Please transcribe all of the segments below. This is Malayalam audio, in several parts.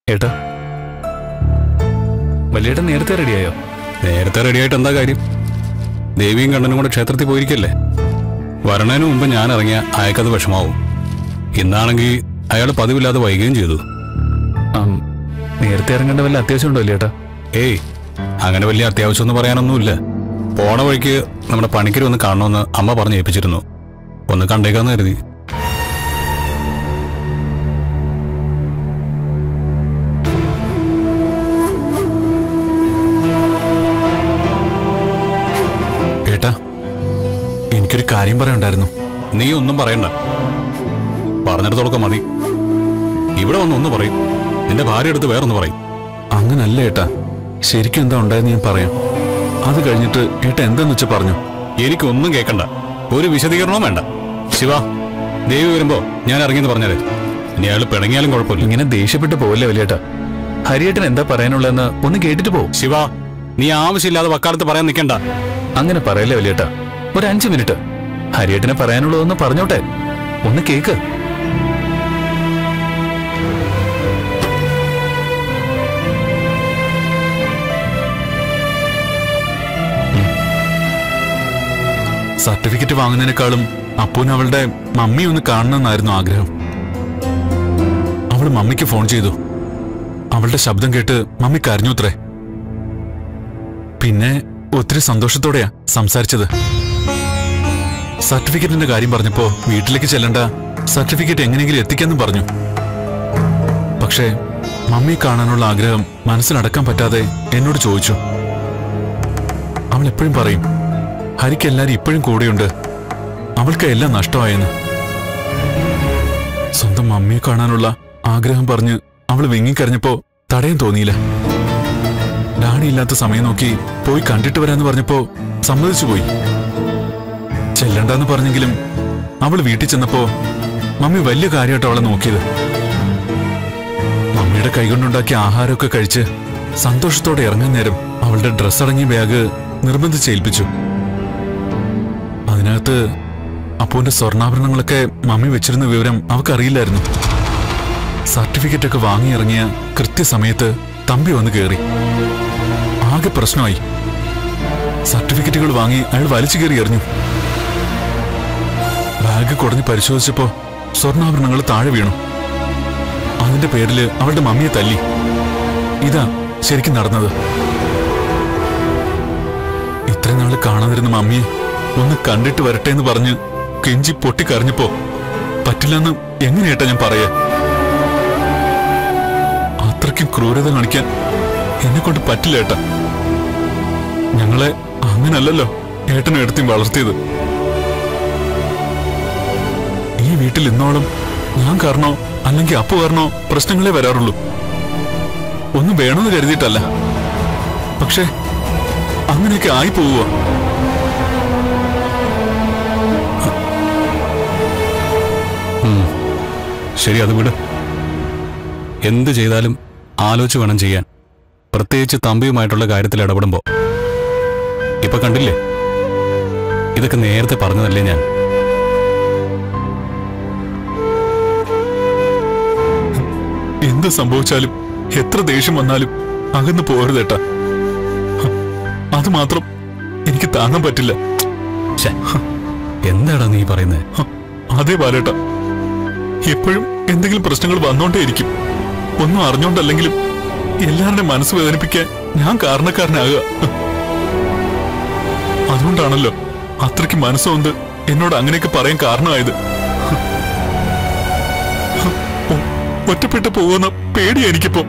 ഏട്ടാ വലിയേട്ടൻ നേരത്തെ റെഡിയായോ നേരത്തെ റെഡിയായിട്ട് എന്താ കാര്യം ദേവിയും കണ്ണനും കൂടെ ക്ഷേത്രത്തിൽ പോയിരിക്കല്ലേ വരണതിന് മുമ്പ് ഞാൻ ഇറങ്ങിയ അയാൾക്കത് വിഷമാവും ഇന്നാണെങ്കിൽ അയാൾ പതിവില്ലാതെ വൈകുകയും ചെയ്തു ആം, നേരത്തെ ഇറങ്ങേണ്ട വല്ല അത്യാവശ്യം ഉണ്ടോ വലിയേട്ടാ ഏയ് അങ്ങനെ വലിയ അത്യാവശ്യമൊന്നും പറയാനൊന്നുമില്ല പോണ വഴിക്ക് നമ്മുടെ പണിക്കര് ഒന്ന് കാണണമെന്ന് അമ്മ പറഞ്ഞ് ഏൽപ്പിച്ചിരുന്നു ഒന്ന് കണ്ടേക്കാന്ന് കരുതി ഏട്ടാ എനിക്കൊരു കാര്യം പറയണ്ടായിരുന്നു നീ ഒന്നും പറയണ്ട പറഞ്ഞിടത്തോളൊക്കെ മതി ഇവിടെ വന്ന് ഒന്ന് പറയും നിന്റെ ഭാര്യ എടുത്ത് വേറൊന്ന് പറയും അങ്ങനല്ല ഏട്ടാ ശരിക്കും എന്താ ഉണ്ടായെന്ന് ഞാൻ പറയാം അത് കഴിഞ്ഞിട്ട് ഏട്ടാ എന്താന്ന് വെച്ചാ പറഞ്ഞു എനിക്കൊന്നും കേൾക്കണ്ട ഒരു വിശദീകരണവും വേണ്ട ശിവ ദേവി വരുമ്പോ ഞാൻ ഇറങ്ങിയെന്ന് പറഞ്ഞാലേ ഇനി അയാൾ പിണങ്ങിയാലും കുഴപ്പമില്ല ഇങ്ങനെ ദേഷ്യപ്പെട്ട് പോവല്ലേ വലിയേട്ടാ ഹരിയേട്ടൻ എന്താ പറയാനുള്ളതെന്ന് ഒന്ന് കേട്ടിട്ട് പോവും ശിവ നീ ആവശ്യമില്ലാതെ വക്കാലത്ത് പറയാൻ നിൽക്കണ്ട അങ്ങനെ പറയല്ലേ വലിയേട്ടാ ഒരു അഞ്ചു മിനിറ്റ് ഹരിയേട്ടനെ പറയാനുള്ളതൊന്ന് പറഞ്ഞോട്ടെ ഒന്ന് കേക്ക് സർട്ടിഫിക്കറ്റ് വാങ്ങുന്നതിനേക്കാളും അപ്പൂന് അവളുടെ മമ്മി ഒന്ന് കാണണമെന്നായിരുന്നു ആഗ്രഹം അവൾ മമ്മിക്ക് ഫോൺ ചെയ്തു അവളുടെ ശബ്ദം കേട്ട് മമ്മി കരഞ്ഞുത്രേ പിന്നെ ഒത്തിരി സന്തോഷത്തോടെയാ സംസാരിച്ചത് സർട്ടിഫിക്കറ്റിന്റെ കാര്യം പറഞ്ഞപ്പോ വീട്ടിലേക്ക് ചെല്ലണ്ട സർട്ടിഫിക്കറ്റ് എങ്ങനെയെങ്കിലും എത്തിക്കാന്നും പറഞ്ഞു പക്ഷേ മമ്മി കാണാനുള്ള ആഗ്രഹം മനസ്സിലടക്കാൻ പറ്റാതെ എന്നോട് ചോദിച്ചു അവൾ എപ്പോഴും പറയും ഹരിക്ക് എല്ലാരും ഇപ്പോഴും കൂടെയുണ്ട് അവൾക്ക് എല്ലാം നഷ്ടമായെന്ന് സ്വന്തം മമ്മിയെ കാണാനുള്ള ആഗ്രഹം പറഞ്ഞ് അവൾ വിങ്ങിക്കരഞ്ഞപ്പോ തടയാൻ തോന്നിയില്ല ഡാഡിയില്ലാത്ത സമയം നോക്കി പോയി കണ്ടിട്ട് വരാന്ന് പറഞ്ഞപ്പോ സമ്മതിച്ചു പോയി ചെല്ലണ്ടെന്ന് പറഞ്ഞെങ്കിലും അവൾ വീട്ടിൽ ചെന്നപ്പോ മമ്മി വലിയ കാര്യമായിട്ട് അവളെ നോക്കിയത് മമ്മിയുടെ കൈകൊണ്ടുണ്ടാക്കിയ ആഹാരമൊക്കെ കഴിച്ച് സന്തോഷത്തോടെ ഇറങ്ങാൻ നേരം അവളുടെ ഡ്രസ് അടങ്ങിയ ബാഗ് നിർബന്ധിച്ച് ഏൽപ്പിച്ചു അതിനകത്ത് അപ്പൂന്റെ സ്വർണ്ണാഭരണങ്ങളൊക്കെ മമ്മി വെച്ചിരുന്ന വിവരം അവക്കറിയില്ലായിരുന്നു സർട്ടിഫിക്കറ്റ് ഒക്കെ വാങ്ങിയിറങ്ങിയ കൃത്യസമയത്ത് തമ്പി വന്ന് കയറി ആകെ പ്രശ്നമായി സർട്ടിഫിക്കറ്റുകൾ വാങ്ങി അയാൾ വലിച്ചു കയറി എറിഞ്ഞു ബാഗ് കുടഞ്ഞ് പരിശോധിച്ചപ്പോ സ്വർണ്ണാഭരണങ്ങൾ താഴെ വീണു അതിന്റെ പേരില് അവളുടെ മമ്മിയെ തല്ലി ഇതാ ശരിക്കും നടന്നത് ഇത്രയും നാള് കാണാതിരുന്ന മമ്മിയെ ഒന്ന് കണ്ടിട്ട് വരട്ടെ എന്ന് പറഞ്ഞ് കെഞ്ചി പൊട്ടിക്കരഞ്ഞപ്പോ പറ്റില്ലെന്ന് എങ്ങനെയേട്ടാ ഞാൻ പറയാ അത്രയ്ക്കും ക്രൂരത കാണിക്കാൻ എന്നെ കൊണ്ട് പറ്റില്ല ഏട്ടാ ഞങ്ങളെ അങ്ങനല്ലല്ലോ ഏട്ടനും എടുത്തും വളർത്തിയത് ഈ വീട്ടിൽ ഇന്നോളം ഞാൻ കാരണോ അല്ലെങ്കിൽ അപ്പു കാരണോ പ്രശ്നങ്ങളെ വരാറുള്ളൂ ഒന്നും വേണമെന്ന് കരുതിയിട്ടല്ല പക്ഷേ അങ്ങനെയൊക്കെ ആയി പോവുക ശരി അത് വിട് എന്ത് ചെയ്താലും ആലോചിച്ച് വേണം ചെയ്യാൻ പ്രത്യേകിച്ച് തമ്പിയുമായിട്ടുള്ള കാര്യത്തിൽ ഇടപെടുമ്പോ ഇപ്പൊ കണ്ടില്ലേ ഇതൊക്കെ നേരത്തെ പറഞ്ഞതല്ലേ ഞാൻ എന്ത് സംഭവിച്ചാലും എത്ര ദേഷ്യം വന്നാലും അകന്നു പോകരുതേട്ടാ ഹ, അത് മാത്രം എനിക്ക് താങ്ങാൻ പറ്റില്ല ശ്ശെ, എന്താടാ നീ പറയുന്നത് ഹ, അതേ ബാലേട്ട എപ്പോഴും എന്തെങ്കിലും പ്രശ്നങ്ങൾ വന്നോണ്ടേയിരിക്കും ഒന്നും അറിഞ്ഞോണ്ടല്ലെങ്കിലും എല്ലാവരുടെയും മനസ്സ് വേദനിപ്പിക്കാൻ ഞാൻ കാരണക്കാരനാകുക ഹ. അതുകൊണ്ടാണല്ലോ അത്രയ്ക്ക് മനസ്സുകൊണ്ട് എന്നോട് അങ്ങനെയൊക്കെ പറയാൻ കാരണമായത് ഹ. ഹ, ഒ- ഒറ്റപ്പെട്ടു പോകുന്ന പേടിയാ എനിക്കിപ്പോ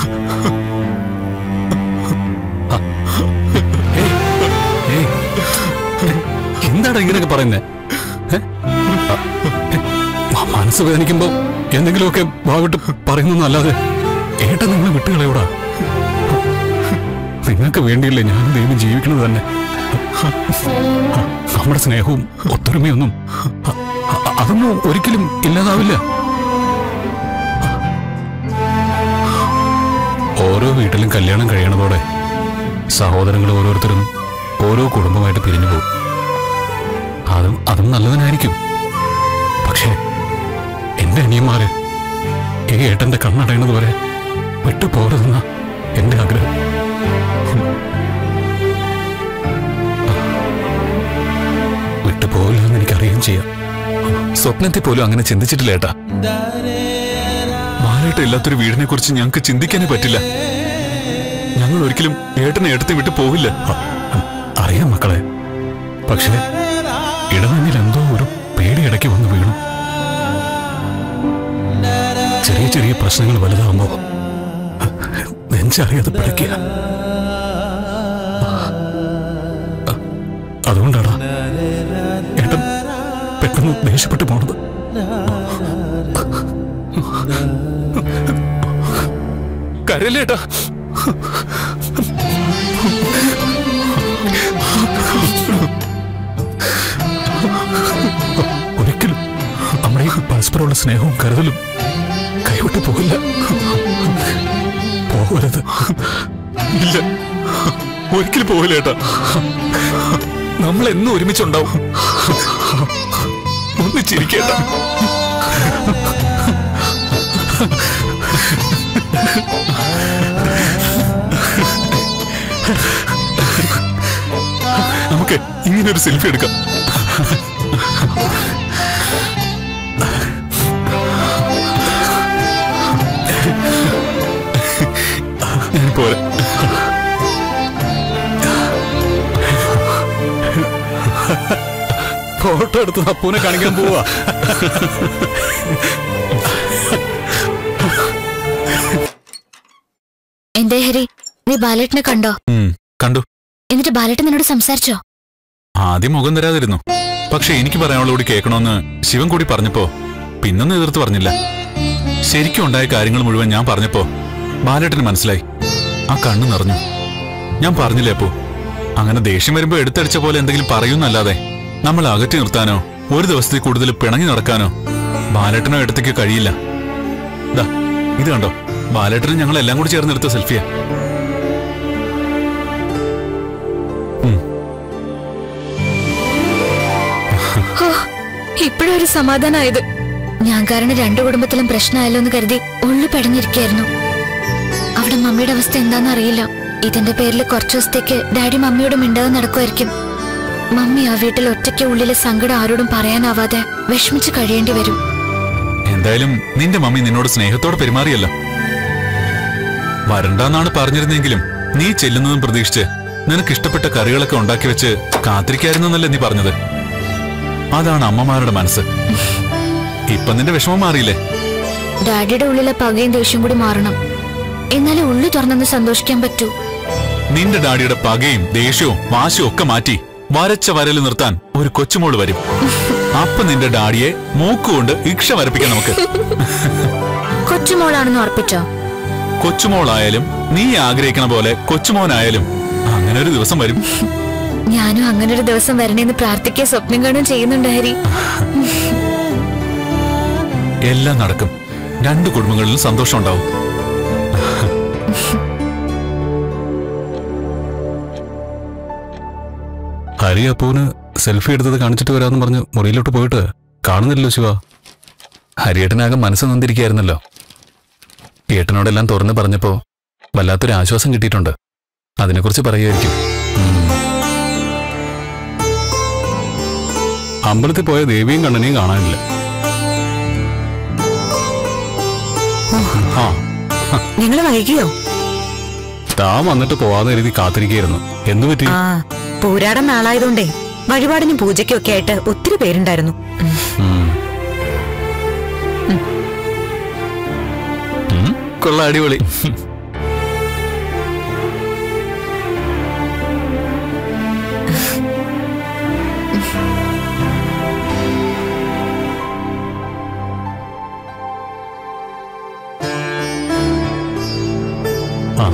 ഏയ്, എന്താടാ ഇങ്ങനെയൊക്കെ പറയുന്നേ ഏ? ആ, ഏ, മ- മനസ്സ് വേദനിക്കുമ്പോ എന്തെങ്കിലുമൊക്കെ ഭാവിട്ട് പറയുന്നല്ലാതെ ഏട്ട നിങ്ങളെ വിട്ടുകളയോടാ നിങ്ങൾക്ക് വേണ്ടിയില്ലേ ഞാൻ ദൈവം ജീവിക്കുന്നത് തന്നെ നമ്മുടെ സ്നേഹവും ഒത്തൊരുമയൊന്നും അ- അ- അതൊന്നും ഒരിക്കലും ഇല്ലാതാവില്ല ഓരോ വീട്ടിലും കല്യാണം കഴിയണതോടെ സഹോദരങ്ങൾ ഓരോരുത്തരും ഓരോ കുടുംബമായിട്ട് പിരിഞ്ഞു പോകും അതും അതും നല്ലതിനായിരിക്കും പക്ഷേ എന്റെ അനിയന്മാര് ഈ ഏട്ടന്റെ കണ്ണടയണത് വരെ വിട്ടു പോരുന്ന എന്റെ ആഗ്രഹം വിട്ടു പോകില്ലെന്ന് എനിക്കറിയുകയും ചെയ്യാം സ്വപ്നത്തിൽ പോലും അങ്ങനെ ചിന്തിച്ചിട്ടില്ല ഏട്ടാ ബാലേട്ട ഇല്ലാത്തൊരു വീടിനെ കുറിച്ച് ഞങ്ങൾക്ക് ചിന്തിക്കാനേ പറ്റില്ല ഞങ്ങൾ ഒരിക്കലും ഏട്ടനെ ഏട്ടത്തെ വിട്ട് പോവില്ല അ- അ- അറിയാം മക്കളെ പക്ഷേ ഇടവന്നിൽ എന്തോ ഒരു പേടി ഇടയ്ക്ക് വന്ന് വീണു ചെറിയ ചെറിയ പ്രശ്നങ്ങൾ വലുതാവുമ്പോ നെഞ്ചറിയാതെ പിടയ്ക്കുക അതുകൊണ്ടാണ് ഏട്ടൻ പെട്ടെന്ന് ദേഷ്യപ്പെട്ടു പോണത് കരല്ലേ ഏട്ടാ ഒരിക്കലും നമ്മുടെ ഈ പരസ്പരമുള്ള സ്നേഹവും കരുതലും കൈവിട്ടു പോകില്ല പോകരുത് ഇല്ല ഒരിക്കലും പോവില്ല ഏട്ടാ നമ്മൾ എന്നും ഒരുമിച്ചുണ്ടാവും ഒന്നിച്ചിരിക്കേട്ട നമുക്ക് ഇങ്ങനെ ഒരു സെൽഫി എടുക്കാം ഞാൻ പോരാ ഫോട്ടോ എടുത്ത് അപ്പൂനെ കാണിക്കാൻ പോവാ എന്തേ ഹരി നീ ബാലേട്ടനെ കണ്ടോ ഉം, കണ്ടു എന്നിട്ട് ബാലേട്ടൻ നിന്നോട് സംസാരിച്ചോ ആദ്യം മുഖം തരാതിരുന്നു പക്ഷെ എനിക്ക് പറയാനുള്ള കൂടി കേൾക്കണമെന്ന് ശിവൻ കൂടി പറഞ്ഞപ്പോ പിന്നൊന്നും എതിർത്ത് പറഞ്ഞില്ല ശരിക്കും ഉണ്ടായ കാര്യങ്ങൾ മുഴുവൻ ഞാൻ പറഞ്ഞപ്പോ ബാലേട്ടന് മനസ്സിലായി ആ കണ്ണു നിറഞ്ഞു ഞാൻ പറഞ്ഞില്ലേ അപ്പോ അങ്ങനെ ദേഷ്യം വരുമ്പോ എടുത്തടിച്ച പോലെ എന്തെങ്കിലും പറയുന്നല്ലാതെ നമ്മൾ അകറ്റി നിർത്താനോ ഒരു ദിവസത്തിൽ കൂടുതൽ പിണങ്ങി നടക്കാനോ ബാലേട്ടനോ എടുത്തേക്ക് കഴിയില്ല ദാ ഇത് കണ്ടോ ബാലേട്ടനും ഞങ്ങൾ എല്ലാം കൂടി ചേർന്നെടുത്ത സെൽഫിയാ ഇപ്പോഴൊരു സമാധാനമായത് ഞാൻ കാരണം രണ്ടു കുടുംബത്തിലും പ്രശ്നമായല്ലോ എന്ന് കരുതി ഉള്ളു പെടഞ്ഞിരിക്കായിരുന്നു അവിടെ മമ്മിയുടെ അവസ്ഥ എന്താണെന്ന് അറിയില്ല ഇതിന്റെ പേരിൽ കുറച്ചു ദിവസത്തേക്ക് ഡാഡി മമ്മിയോട് മിണ്ടാതെ നടക്കുമായിരിക്കും മമ്മി ആ വീട്ടിൽ ഒറ്റയ്ക്ക് ഉള്ളിലെ സങ്കടം ആരോടും പറയാനാവാതെ വിഷമിച്ച് കഴിയേണ്ടി വരും എന്തായാലും നിന്റെ മമ്മി നിന്നോട് സ്നേഹത്തോടെ പെരുമാറിയല്ലോ വരണ്ടെന്നാണ് പറഞ്ഞിരുന്നെങ്കിലും നീ ചെല്ലുന്നതും പ്രതീക്ഷിച്ച് നിനക്ക് ഇഷ്ടപ്പെട്ട കറികളൊക്കെ ഉണ്ടാക്കി വെച്ച് കാത്തിരിക്കായിരുന്നല്ലേ നീ പറഞ്ഞത് അതാണ് അമ്മമാരുടെ മനസ്സ് ഇപ്പൊ നിന്റെ വിഷമം മാറിയില്ലേ ഡാഡിയുടെ ഉള്ളിലെ പകയും ദേഷ്യം കൂടി മാറണം എന്നാലേ ഉള്ളു തുറന്നെന്ന് സന്തോഷിക്കാൻ പറ്റൂ നിന്റെ ഡാഡിയുടെ പകയും ദേഷ്യവും വാശിയും ഒക്കെ മാറ്റി വരച്ച വരല് നിർത്താൻ ഒരു കൊച്ചുമോള് വരും അപ്പൊ നിന്റെ ഡാഡിയെ മൂക്കുകൊണ്ട് ഇക്ഷ വരപ്പിക്കാം നമുക്ക് കൊച്ചുമോളാണെന്ന് ഉറപ്പിച്ചോ കൊച്ചുമോളായാലും നീ ആഗ്രഹിക്കണ പോലെ കൊച്ചുമോനായാലും അങ്ങനെ ഒരു ദിവസം വരും ഞാനും അങ്ങനെ ഒരു ദിവസം വരണേന്ന് പ്രാർത്ഥിക്കുക സ്വപ്നം കാണുകയും ചെയ്യുന്നുണ്ട് ഹരി എല്ലാം നടക്കും രണ്ട് കുടുംബങ്ങളിലും സന്തോഷം ഉണ്ടാവും ഹരി അപ്പൂന് സെൽഫി എടുത്തത് കാണിച്ചിട്ട് വരാമെന്ന് പറഞ്ഞ് മുറിയിലോട്ട് പോയിട്ട് കാണുന്നില്ലല്ലോ ശിവ ഹരിയേട്ടനാകെ മനസ്സ് നൊന്തിരിക്കുകയായിരുന്നല്ലോ ഏട്ടനോടെല്ലാം തുറന്ന് പറഞ്ഞപ്പോ വല്ലാത്തൊരു ആശ്വാസം കിട്ടിയിട്ടുണ്ട് അതിനെക്കുറിച്ച് പറയുമായിരിക്കും അമ്പലത്തിൽ പോയ ദേവിയും കണ്ണനെയും കാണാനില്ല ആ നിങ്ങൾ വൈകിയോ താൻ വന്നിട്ട് പോവാതെ എഴുതി കാത്തിരിക്കുകയായിരുന്നു എന്തു പറ്റി ആ പൂരാടം നാളായതുകൊണ്ടേ വഴിപാടിനും പൂജയ്ക്കും ഒക്കെ ആയിട്ട് ഒത്തിരി പേരുണ്ടായിരുന്നു ഉം. കൊള്ള അടിപൊളി ആ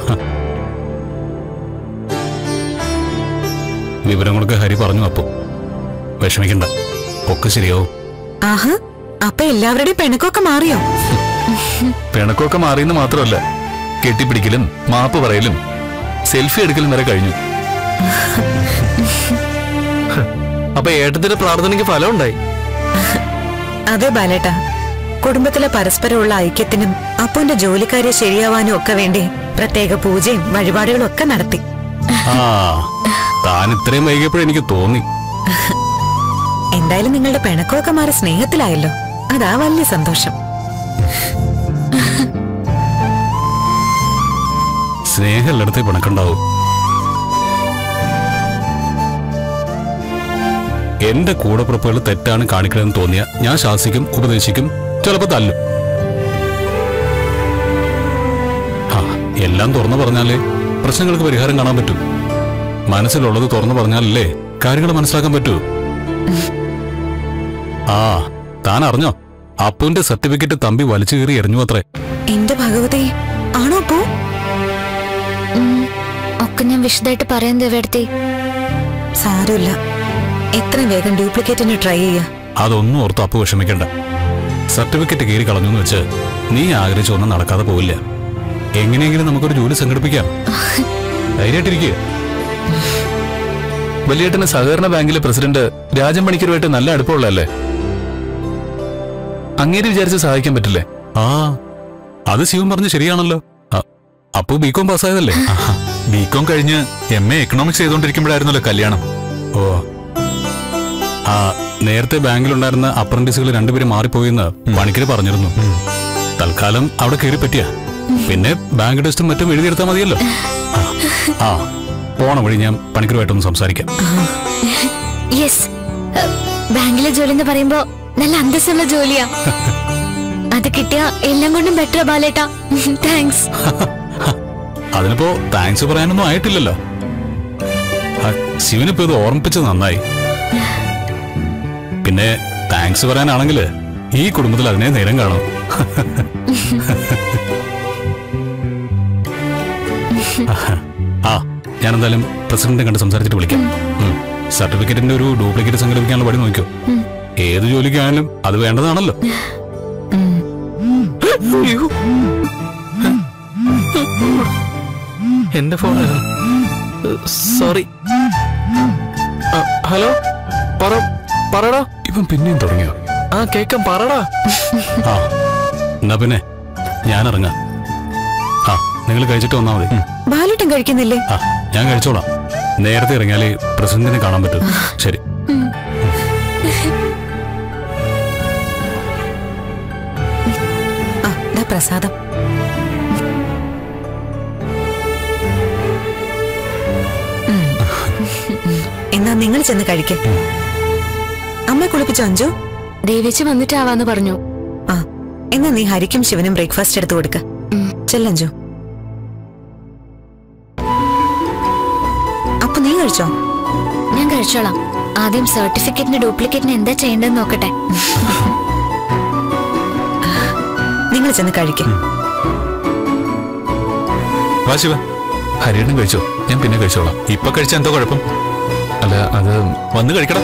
വിവരങ്ങളൊക്കെ ഹരി പറഞ്ഞു അപ്പോ വിഷമിക്കണ്ട ഒക്കെ ശരിയാവും ആഹാ അപ്പൊ എല്ലാവരുടെയും പിണക്കമൊക്കെ മാറിയോ പിണക്കമൊക്കെ മാറിയെന്ന് മാത്രമല്ല കെട്ടിപ്പിടിക്കലും മാപ്പ് പറയലും സെൽഫി എടുക്കലും വരെ കഴിഞ്ഞു അപ്പൊ ഏട്ടത്തിന്റെ പ്രാർത്ഥനയ്ക്ക് ഫലം ഉണ്ടായി അതെ ബാലേട്ടാ കുടുംബത്തിലെ പരസ്പരമുള്ള ഐക്യത്തിനും അപ്പുവിന്റെ ജോലിക്കാരെ ശരിയാവാനും ഒക്കെ വേണ്ടി പ്രത്യേക പൂജയും വഴിപാടുകളും ഒക്കെ നടത്തി ആ താൻ ഇത്രയും വൈകിയപ്പോഴെനിക്ക് എനിക്ക് തോന്നി എന്തായാലും നിങ്ങളുടെ പിണക്കമൊക്കെ മാറി സ്നേഹത്തിലായല്ലോ അതാ വലിയ സന്തോഷം സ്നേഹം എല്ലായിടത്തേ പിണക്കുണ്ടാവും എന്റെ കൂടപ്പുറപ്പുകൾ തെറ്റാണ് കാണിക്കണമെന്ന് തോന്നിയ ഞാൻ ശാസിക്കും ഉപദേശിക്കും ചിലപ്പോ തല്ലും ആ എല്ലാം തുറന്നു പറഞ്ഞാലേ പ്രശ്നങ്ങൾക്ക് പരിഹാരം കാണാൻ പറ്റൂ മനസ്സിലുള്ളത് തുറന്നു പറഞ്ഞാലല്ലേ കാര്യങ്ങൾ മനസ്സിലാക്കാൻ പറ്റൂ ആ താൻ അറിഞ്ഞോ അപ്പുവിന്റെ സർട്ടിഫിക്കറ്റ് തമ്പി വലിച്ചു കീറി എറിഞ്ഞു അത്രേ എന്റെ ഭഗവതി ആണോ അപ്പു ഉം, ഒക്കെ ഞാൻ വിശദമായിട്ട് പറയാൻ ദേവേടത്തി സാരമില്ല എത്രയും വേഗം ഡ്യൂപ്ലിക്കേറ്റിന് ട്രൈ ചെയ്യാ അതൊന്നും ഓർത്ത് അപ്പു വിഷമിക്കണ്ട സർട്ടിഫിക്കറ്റ് കീറി കളഞ്ഞു എന്ന് വെച്ച് നീ ആഗ്രഹിച്ചൊന്നും നടക്കാതെ പോവില്ല എങ്ങനെയെങ്കിലും നമുക്കൊരു ജോലി സംഘടിപ്പിക്കാം ധൈര്യമായിട്ടിരിക്കുക വലിയേട്ടന് സഹകരണ ബാങ്കിലെ പ്രസിഡന്റ് രാജൻ പണിക്കരുമായിട്ട് നല്ല അടുപ്പമുള്ളതല്ലേ അങ്ങേര് വിചാരിച്ച് സഹായിക്കാൻ പറ്റില്ലേ ആ അത് ശിവൻ പറഞ്ഞ് ശരിയാണല്ലോ അ- അപ്പു ബികോം പാസ്സായതല്ലേ ബികോം കഴിഞ്ഞ് എം എ എക്കണോമിക്സ് ചെയ്തോണ്ടിരിക്കുമ്പോഴായിരുന്നല്ലോ കല്യാണം ഓ ആ നേരത്തെ ബാങ്കിലുണ്ടായിരുന്ന അപ്രന്റീസുകൾ രണ്ടുപേരും മാറിപ്പോയിന്ന് പണിക്കര് പറഞ്ഞിരുന്നു തൽക്കാലം അവിടെ കയറി പറ്റിയ പിന്നെ ബാങ്ക് ടെസ്റ്റും മറ്റും എഴുതിയെടുത്താൽ മതിയല്ലോ ആ, ആ പോണ വഴി ഞാൻ പണിക്കരുമായിട്ടൊന്ന് സംസാരിക്കാം യെസ് ബാങ്കിലെ ജോലി എന്ന് പറയുമ്പോ നല്ല അന്തസ്സുള്ള ജോലിയാ അത് കിട്ടിയ എല്ലാം കൊണ്ടും ബെറ്റർ ബാലേട്ടാ താങ്ക്സ് അതിനിപ്പോ താങ്ക്സ് പറയാനൊന്നും ആയിട്ടില്ലല്ലോ ആ, ശിവനിപ്പോ ഇത് ഓർമ്മിപ്പിച്ചത് നന്നായി പിന്നെ താങ്ക്സ് പറയാനാണെങ്കിൽ ഈ കുടുംബത്തിൽ അതിനെ നേരം കാണും ആ ഞാൻ എന്തായാലും പ്രസിഡന്റിനെ കണ്ട് സംസാരിച്ചിട്ട് വിളിക്കാം ഉം. സർട്ടിഫിക്കറ്റിന്റെ ഒരു ഡ്യൂപ്ലിക്കേറ്റ് സംഘടിപ്പിക്കാനുള്ള വഴി നോക്കിയോ ഏത് ജോലിക്കായാലും അത് വേണ്ടതാണല്ലോ എന്റെ ഫോണായിരുന്നു സോറി ഹലോ പറ പറടാ ഇവൻ പിന്നെയും തുടങ്ങിയോ ആ കേക്കാം പറടാ ആ എന്നാ പിന്നെ ഞാൻ ഇറങ്ങാം ആ നിങ്ങൾ കഴിച്ചിട്ട് വന്നാൽ മതി ബാലട്ടം കഴിക്കുന്നില്ലേ ആ ഞാൻ കഴിച്ചോളാം നേരത്തെ ഇറങ്ങിയാലേ പ്രസിഡന്റിനെ കാണാൻ പറ്റും ശരി ആ ദാ പ്രസാദം ഉം. എന്നാ നിങ്ങൾ ചെന്ന് കഴിക്ക അമ്മ കുളിപ്പിച്ചോ അഞ്ചു ദേവേച്ചി വന്നിട്ടാവാന്ന് പറഞ്ഞു ആ എന്നാ നീ ഹരിക്കും ശിവനും ബ്രേക്ക്ഫാസ്റ്റ് എടുത്തു കൊടുക്ക ചെല്ലഞ്ചു അപ്പൊ നീ കഴിച്ചോ ഞാൻ കഴിച്ചോളാം ആദ്യം സർട്ടിഫിക്കറ്റിന്റെ ഡ്യൂപ്ലിക്കേറ്റിന് എന്താ ചെയ്യേണ്ടതെന്ന് നോക്കട്ടെ നിങ്ങൾ ചെന്ന് കഴിക്ക വാ ശിവ ഹരിയേട്ടൻ കഴിച്ചോ ഞാൻ പിന്നെ കഴിച്ചോളാം ഇപ്പൊ കഴിച്ച എന്തോ കുഴപ്പം അല്ല അത് വന്ന് കഴിക്കടാ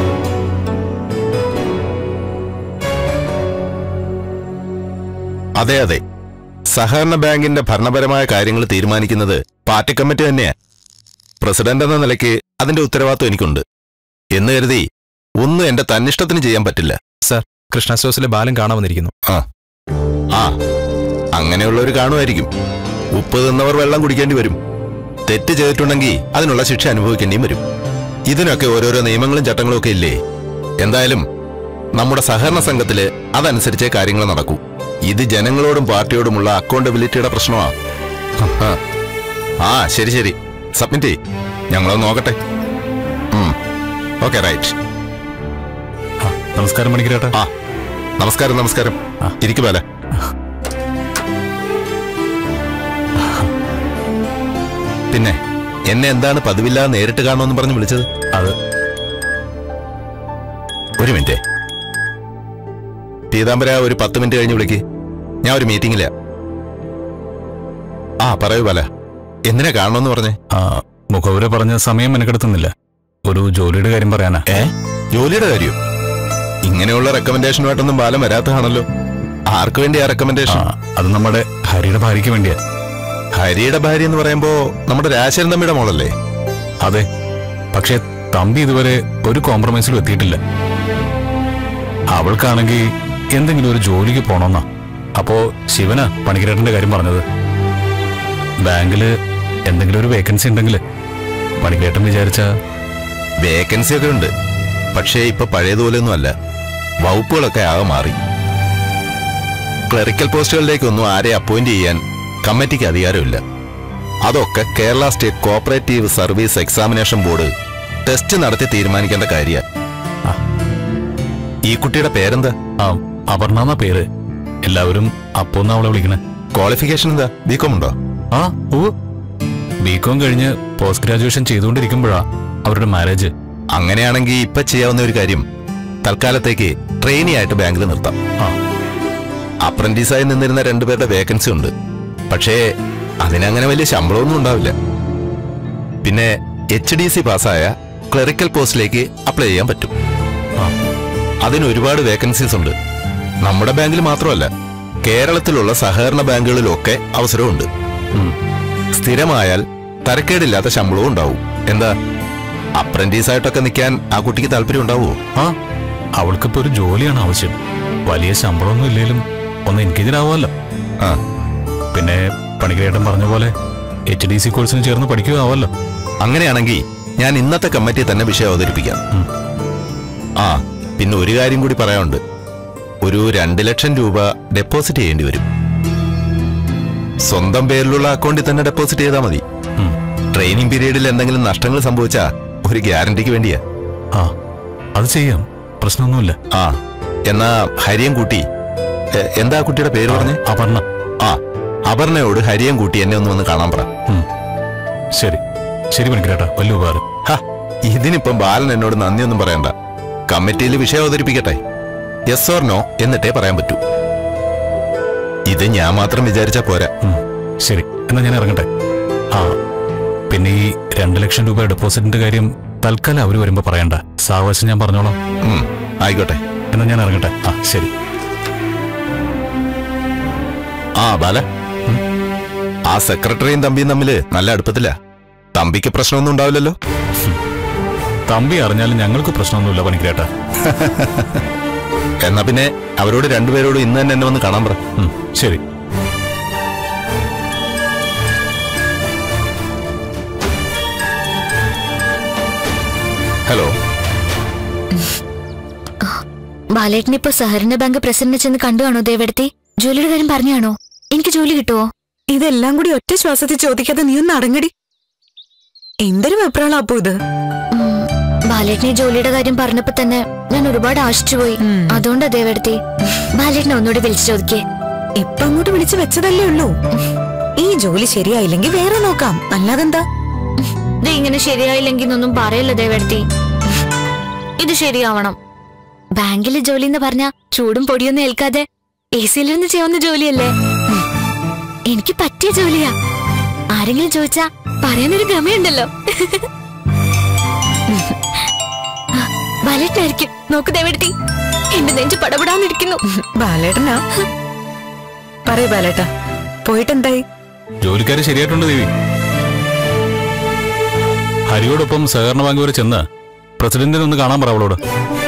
അതെ അതെ സഹകരണ ബാങ്കിന്റെ ഭരണപരമായ കാര്യങ്ങൾ തീരുമാനിക്കുന്നത് പാർട്ടി കമ്മിറ്റി തന്നെയാ പ്രസിഡന്റ് എന്ന നിലയ്ക്ക് അതിന്റെ ഉത്തരവാദിത്വം എനിക്കുണ്ട് എന്ന് കരുതി ഒന്നും എന്റെ തന്നിഷ്ടത്തിന് ചെയ്യാൻ പറ്റില്ല സർ കൃഷ്ണ സ്റ്റോസിലെ ബാലൻ കാണാൻ വന്നിരിക്കുന്നു ആ ആ അങ്ങനെയുള്ളവർ കാണുമായിരിക്കും ഉപ്പ് തിന്നവർ വെള്ളം കുടിക്കേണ്ടി വരും തെറ്റ് ചെയ്തിട്ടുണ്ടെങ്കിൽ അതിനുള്ള ശിക്ഷ അനുഭവിക്കേണ്ടിയും വരും ഇതിനൊക്കെ ഓരോരോ നിയമങ്ങളും ചട്ടങ്ങളും ഒക്കെ ഇല്ലേ എന്തായാലും നമ്മുടെ സഹകരണ സംഘത്തില് അതനുസരിച്ചേ കാര്യങ്ങൾ നടക്കൂ ഇത് ജനങ്ങളോടും പാർട്ടിയോടുമുള്ള അക്കൗണ്ടബിലിറ്റിയുടെ പ്രശ്നമാ ആ. ആ ശരി ശരി സബ്മിറ്റ് ചെയ് ഞങ്ങളൊന്ന് നോക്കട്ടെ ഓക്കെ റൈറ്റ് ആ, നമസ്കാരം മണിക്കരേട്ടാ ആ നമസ്കാരം നമസ്കാരം ഇരിക്കുമല്ല പിന്നെ എന്നെ എന്താണ് പതിവില്ലാതെ നേരിട്ട് കാണുമെന്ന് പറഞ്ഞ് വിളിച്ചത് അത് ഒരു മിനിറ്റ് പീതാംബര ഒരു പത്ത് മിനിറ്റ് കഴിഞ്ഞ് വിളിക്ക് ഞാൻ ഒരു മീറ്റിംഗില ആ പറയൂ പല എന്തിനാ കാണണമെന്ന് പറഞ്ഞേ ആ, മുഖവുര പറഞ്ഞ സമയം മെനക്കെടുത്തുന്നില്ല ഒരു ജോലിയുടെ കാര്യം പറയാനാ ഏ ജോലിയുടെ കാര്യം ഇങ്ങനെയുള്ള റെക്കമെൻഡേഷനുമായിട്ടൊന്നും ബാലം വരാത്തതാണല്ലോ ആർക്ക് വേണ്ടി ആ ആ, റെക്കമെൻഡേഷൻ അത് നമ്മുടെ ഹരിയുടെ ഭാര്യയ്ക്ക് വേണ്ടിയാ ഹരിയുടെ ഭാര്യ എന്ന് പറയുമ്പോ നമ്മുടെ രാശരൻ തമ്മിയുടെ മോളല്ലേ അതെ പക്ഷെ തമ്പി ഇതുവരെ ഒരു കോംപ്രമൈസിലും എത്തിയിട്ടില്ല അവൾക്കാണെങ്കിൽ എന്തെങ്കിലും ഒരു ജോലിക്ക് പോണമെന്നാ അപ്പോ ശിവനാ പണിക്കരേട്ടന്റെ കാര്യം പറഞ്ഞത് ബാങ്കില് എന്തെങ്കിലും ഒരു വേക്കൻസി ഉണ്ടെങ്കിൽ പണിക്കരേട്ടൻ വിചാരിച്ച വേക്കൻസി ഒക്കെ ഉണ്ട് പക്ഷേ ഇപ്പൊ പഴയതുപോലെയൊന്നും അല്ല വകുപ്പുകളൊക്കെ ആകെ മാറി ക്ലറിക്കൽ പോസ്റ്റുകളിലേക്കൊന്നും ആരെ അപ്പോയിന്റ് ചെയ്യാൻ കമ്മിറ്റിക്ക് അധികാരമില്ല അതൊക്കെ Kerala state cooperative service examination board test നടത്തി തീരുമാനിക്കേണ്ട കാര്യ ഈ കുട്ടിയുടെ പേരെന്താ ആ അപർണ എന്നാ പേര് എല്ലാവരും അപ്പോന്നാ അവളെ വിളിക്കണേ ക്വാളിഫിക്കേഷൻ എന്താ ബികോം ഉണ്ടോ ആ ഓ ബികോം കഴിഞ്ഞ് പോസ്റ്റ് ഗ്രാജുവേഷൻ ചെയ്തുകൊണ്ടിരിക്കുമ്പോഴാ അവരുടെ മാരേജ് അങ്ങനെയാണെങ്കിൽ ഇപ്പൊ ചെയ്യാവുന്ന ഒരു കാര്യം തൽക്കാലത്തേക്ക് ട്രെയിനി ആയിട്ട് ബാങ്കിൽ നിർത്താം ആ അപ്രന്റീസായി നിന്നിരുന്ന രണ്ടുപേരുടെ വേക്കൻസി ഉണ്ട് പക്ഷേ അതിനങ്ങനെ വലിയ ശമ്പളമൊന്നും ഉണ്ടാവില്ല പിന്നെ എച്ച് ഡി സി പാസ്സായ ക്ലറിക്കൽ പോസ്റ്റിലേക്ക് അപ്ലൈ ചെയ്യാൻ പറ്റും ആ അതിന് ഒരുപാട് വേക്കൻസീസ് ഉണ്ട് നമ്മുടെ ബാങ്കിൽ മാത്രമല്ല കേരളത്തിലുള്ള സഹകരണ ബാങ്കുകളിലൊക്കെ അവസരമുണ്ട് ഉം. സ്ഥിരമായാൽ തരക്കേടില്ലാത്ത ശമ്പളവും ഉണ്ടാവും എന്താ അപ്രന്റീസ് ആയിട്ടൊക്കെ നിൽക്കാൻ ആ കുട്ടിക്ക് താല്പര്യം ഉണ്ടാവുമോ ആ അവൾക്കിപ്പോ ഒരു ജോലിയാണ് ആവശ്യം വലിയ ശമ്പളമൊന്നും ഇല്ലേലും ഒന്ന് എൻഗേജഡ് ആവുമല്ലോ ആ പിന്നെ പണിക്കരേട്ടൻ പറഞ്ഞ പോലെ എച്ച് ഡി സി കോഴ്സിന് ചേർന്ന് പഠിക്കുകയാവല്ലോ അങ്ങനെയാണെങ്കിൽ ഞാൻ ഇന്നത്തെ കമ്മിറ്റി തന്നെ വിഷയം അവതരിപ്പിക്കാം ഉം. ആ പിന്നെ ഒരു കാര്യം കൂടി പറയാനുണ്ട് ഒരു രണ്ട് ലക്ഷം രൂപ ഡെപ്പോസിറ്റ് ചെയ്യേണ്ടി വരും സ്വന്തം പേരിലുള്ള അക്കൗണ്ടിൽ തന്നെ ഡെപ്പോസിറ്റ് ചെയ്താൽ മതി ഉം. ട്രെയിനിങ് പീരീഡിൽ എന്തെങ്കിലും നഷ്ടങ്ങൾ സംഭവിച്ചാ ഒരു ഗ്യാരണ്ടിക്ക് വേണ്ടിയാ ആ അത് ചെയ്യാം പ്രശ്നമൊന്നുമില്ല ആ എന്നാ ഹരിയം കൂട്ടി എ, എന്താ ആ കുട്ടിയുടെ പേര് പറഞ്ഞേ അപർണ ആ അപർണയോട് ഹരിയം കൂട്ടി എന്നെ ഒന്ന് വന്ന് കാണാൻ പറ ഉം. ശരി ശരി പണിക്കരേട്ടാ വലിയ ഉപകാരം ഹ, ഇതിനിപ്പം ബാലൻ എന്നോട് നന്ദിയൊന്നും പറയണ്ട കമ്മിറ്റിയിൽ വിഷയം അവതരിപ്പിക്കട്ടെ യെസ് ഓർ നോ എന്നിട്ടേ പറയാൻ പറ്റൂ ഇത് ഞാൻ മാത്രം വിചാരിച്ചാ പോരാ ഉം. ശരി എന്നാ ഞാൻ ഇറങ്ങട്ടെ ആ പിന്നെ ഈ രണ്ട് ലക്ഷം രൂപ ഡെപ്പോസിറ്റിന്റെ കാര്യം തൽക്കാലം അവര് വരുമ്പോ പറയണ്ട സാവകാശം ഞാൻ പറഞ്ഞോളാം ഉം, ആയിക്കോട്ടെ എന്നാ ഞാൻ ഇറങ്ങട്ടെ ആ ശരി ആ ബാല ഉം. ആ സെക്രട്ടറിയും തമ്പിയും തമ്മില് നല്ല അടുപ്പത്തില്ല തമ്പിക്ക് പ്രശ്നമൊന്നും ഉണ്ടാവില്ലല്ലോ തമ്പി അറിഞ്ഞാലും ഞങ്ങൾക്ക് പ്രശ്നമൊന്നുമില്ല പണിക്കരേട്ടാ എന്നാ പിന്നെ അവരോട് രണ്ടുപേരോടും ഇന്ന് തന്നെ എന്നെ വന്ന് കാണാൻ പറ ഉം, ശരി ഹലോ ബാലേട്ടൻ ഇപ്പൊ സഹകരണ ബാങ്ക് പ്രസിഡന്റിനെ ചെന്ന് കണ്ടു കാണോ ദേവടത്തി ജോലിയുടെ കാര്യം പറഞ്ഞാണോ എനിക്ക് ജോലി കിട്ടുമോ ഇതെല്ലാം കൂടി ഒറ്റ ശ്വാസത്തിൽ ചോദിക്കാതെ നീ ഒന്ന് അടങ്ങടി എന്തൊരു വെപ്രാളാ അപ്പോ ഇത് ഉം, ബാലേട്ടനെ ജോലിയുടെ കാര്യം പറഞ്ഞപ്പോ തന്നെ ഞാൻ ഒരുപാട് ആശിച്ചു പോയി ഉം. അതുകൊണ്ടാ ദേവടത്തി ബാലേട്ടനെ ഒന്നുകൂടി വിളിച്ചു ചോദിക്കേ ഇപ്പൊ അങ്ങോട്ട് വിളിച്ചു വെച്ചതല്ലേ ഉള്ളൂ ഈ ജോലി ശരിയായില്ലെങ്കിൽ വേറെ നോക്കാം അല്ലാതെന്താ ഇത് ഇങ്ങനെ ശരിയായില്ലെങ്കിൽ ഒന്നും പറയല്ല ദേവടത്തി ഇത് ശരിയാവണം ബാങ്കിലെ ജോലി എന്ന് പറഞ്ഞ ചൂടും പൊടിയൊന്നും ഏൽക്കാതെ എ സിയിലിരുന്ന് ചെയ്യാവുന്ന ജോലിയല്ലേ ഉം. എനിക്ക് പറ്റിയ ജോലിയാ ആരെങ്കിലും ചോദിച്ചാ പറയാനൊരു ഗമയുണ്ടല്ലോ ആ, ബാലേട്ടനായിരിക്കും നോക്ക് ദേവടത്തി എന്റെ നെഞ്ച് പടപടാന്നിരിക്കുന്നു ബാലേട്ടനാ പറയ ബാലേട്ടാ പോയിട്ടെന്തായി ജോലിക്കാര് ശരിയായിട്ടുണ്ട് ദേവി ഹരിയോടൊപ്പം സഹകരണ ബാങ്ക് വരെ ചെന്ന് പ്രസിഡന്റിനെ ഒന്ന് കാണാൻ പറ അവളോട്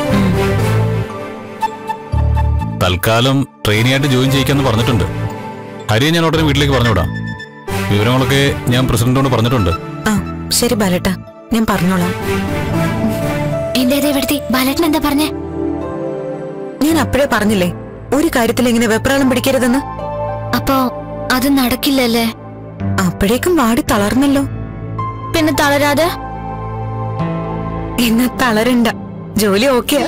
തൽക്കാലം ട്രെയിനിയായിട്ട് ജോയിൻ ചെയ്യിക്കാന്ന് പറഞ്ഞിട്ടുണ്ട് ഹരിയെ ഞാൻ ഉടനെ വീട്ടിലേക്ക് പറഞ്ഞുവിടാം വിവരങ്ങളൊക്കെ ഞാൻ പ്രസിഡന്റിനോട് പറഞ്ഞിട്ടുണ്ട് ആ ശരി ബാലേട്ടാ ഞാൻ പറഞ്ഞോളാം എന്തേ ദേവടത്തി ബാലേട്ടൻ എന്താ പറഞ്ഞേ ഞാൻ അപ്പോഴേ പറഞ്ഞില്ലേ ഒരു കാര്യത്തിൽ ഇങ്ങനെ വെപ്രാളം പിടിക്കരുതെന്ന് അപ്പോ അത് നടക്കില്ലല്ലേ അപ്പോഴേക്കും വാടി തളർന്നല്ലോ പിന്നെ തളരാതെ എന്നാ തളരണ്ട ജോലി ഓക്കെയാ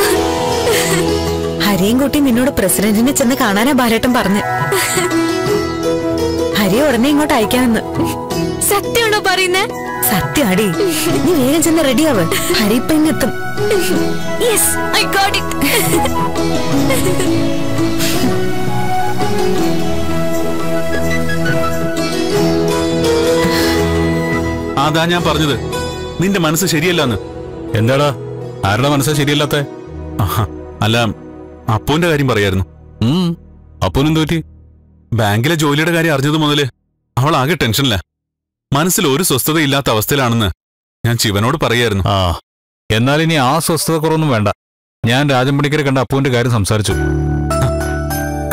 ഹരിയും കൂട്ടി നിന്നോട് പ്രസിഡന്റിനെ ചെന്ന് കാണാനാ ബാലേട്ടൻ പറഞ്ഞ് ഹരി ഉടനെ ഇങ്ങോട്ട് അയക്കാമെന്ന് സത്യമാണോ പറയുന്നേ സത്യാടി നീ വേഗം ചെന്ന് റെഡിയാവ് ഹരി ഇപ്പൊ ഇങ്ങെത്തും യെസ് ഐ ഗോട്ട് ഇറ്റ് അതാ ഞാൻ പറഞ്ഞത് നിന്റെ മനസ്സ് ശരിയല്ലെന്ന് എന്താടാ ആരുടെ മനസ്സാ ശരിയല്ലാത്ത ആഹാ, അല്ല അപ്പുവിന്റെ കാര്യം പറയായിരുന്നു അപ്പൊന്നും തോറ്റി ബാങ്കിലെ ജോലിയുടെ കാര്യം അറിഞ്ഞത് മുതല് അവൾ ആകെ ടെൻഷനില്ല മനസ്സിൽ ഒരു സ്വസ്ഥതയില്ലാത്ത അവസ്ഥയിലാണെന്ന് ഞാൻ ശിവനോട് പറയായിരുന്നു ആ എന്നാൽ ഇനി ആ സ്വസ്ഥത കുറവൊന്നും വേണ്ട ഞാൻ രാജൻ പണിക്കരെ കണ്ട അപ്പുവിന്റെ കാര്യം സംസാരിച്ചു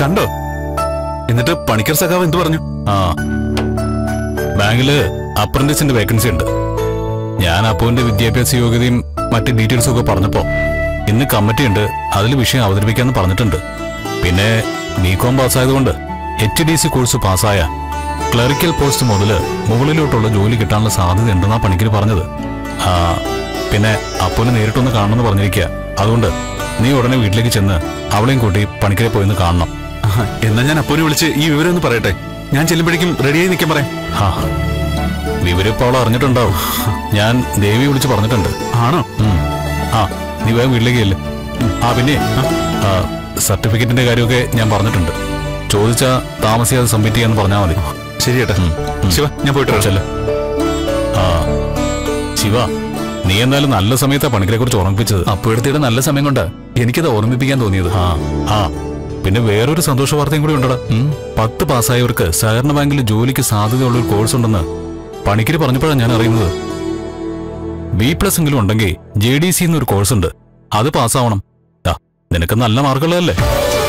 കണ്ടോ എന്നിട്ട് പണിക്കർ സഖാവ് എന്തു പറഞ്ഞു ആ ബാങ്കില് അപ്രന്റീസിന്റെ വേക്കൻസി ഉണ്ട് ഞാൻ അപ്പുവിന്റെ വിദ്യാഭ്യാസ യോഗ്യതയും മറ്റ് ഡീറ്റെയിൽസും ഒക്കെ പറഞ്ഞപ്പോ ഇന്ന് കമ്മിറ്റി ഉണ്ട് അതിൽ വിഷയം അവതരിപ്പിക്കാന്ന് പറഞ്ഞിട്ടുണ്ട് പിന്നെ ബികോം പാസ്സായതുകൊണ്ട് എച്ച് ഡി സി കോഴ്സ് പാസ്സായ ക്ലറിക്കൽ പോസ്റ്റ് മുതൽ മുകളിലോട്ടുള്ള ജോലി കിട്ടാനുള്ള സാധ്യത ഉണ്ടെന്നാ പണിക്കർ പറഞ്ഞത് ആ പിന്നെ അപ്പുവിനെ നേരിട്ടൊന്ന് കാണണമെന്ന് പറഞ്ഞിരിക്കുക അതുകൊണ്ട് നീ ഉടനെ വീട്ടിലേക്ക് ചെന്ന് അവളെയും കൂട്ടി പണിക്കരെ പോയിന്ന് കാണണം ആഹാ, എന്നാ ഞാൻ അപ്പോനെ വിളിച്ച് ഈ വിവരം ഒന്ന് പറയട്ടെ ഞാൻ ചെല്ലുമ്പോഴേക്കും റെഡിയായി നിൽക്കാൻ പറയാം ആ വിവരം ഇപ്പോൾ അവൾ അറിഞ്ഞിട്ടുണ്ടാവും ഞാൻ ദേവി വിളിച്ച് പറഞ്ഞിട്ടുണ്ട് ആണോ ഉം. ആ നീ വേഗം വീട്ടിലേക്ക് ചെല്ല് ആ പിന്നെ ആ, സർട്ടിഫിക്കറ്റിന്റെ കാര്യമൊക്കെ ഞാൻ പറഞ്ഞിട്ടുണ്ട് ചോദിച്ചാ താമസിയാതെ സബ്മിറ്റ് ചെയ്യാന്ന് പറഞ്ഞാൽ മതി ശരി ഏട്ടാ ഉം, ഉം. ശിവ ഞാൻ പോയിട്ട് വരാം. ചെല്ല്. ആ ശിവ നീ എന്നാലും നല്ല സമയത്താ പണിക്കരെ കുറിച്ച് ഓർമ്മിപ്പിച്ചത് അപ്പോഴത്തേടെ നല്ല സമയം കൊണ്ട് എനിക്കത് ഓർമ്മിപ്പിക്കാൻ തോന്നിയത് ആ ആ പിന്നെ വേറൊരു സന്തോഷ വാർത്തയും കൂടി ഉണ്ടടാ ഉം. പത്ത് പാസ്സായവർക്ക് സഹകരണ ബാങ്കിൽ ജോലിക്ക് സാധ്യതയുള്ള ഒരു കോഴ്സ് ഉണ്ടെന്ന് പണിക്കര് പറഞ്ഞപ്പോഴാണ് ഞാൻ അറിയുന്നത് ബി പ്ലസ് എങ്കിലും ഉണ്ടെങ്കിൽ ജെ ഡി സി എന്നൊരു കോഴ്സ് ഉണ്ട് അത് പാസ്സാവണം ദാ, നിനക്ക് നല്ല മാർക്കുള്ളതല്ലേ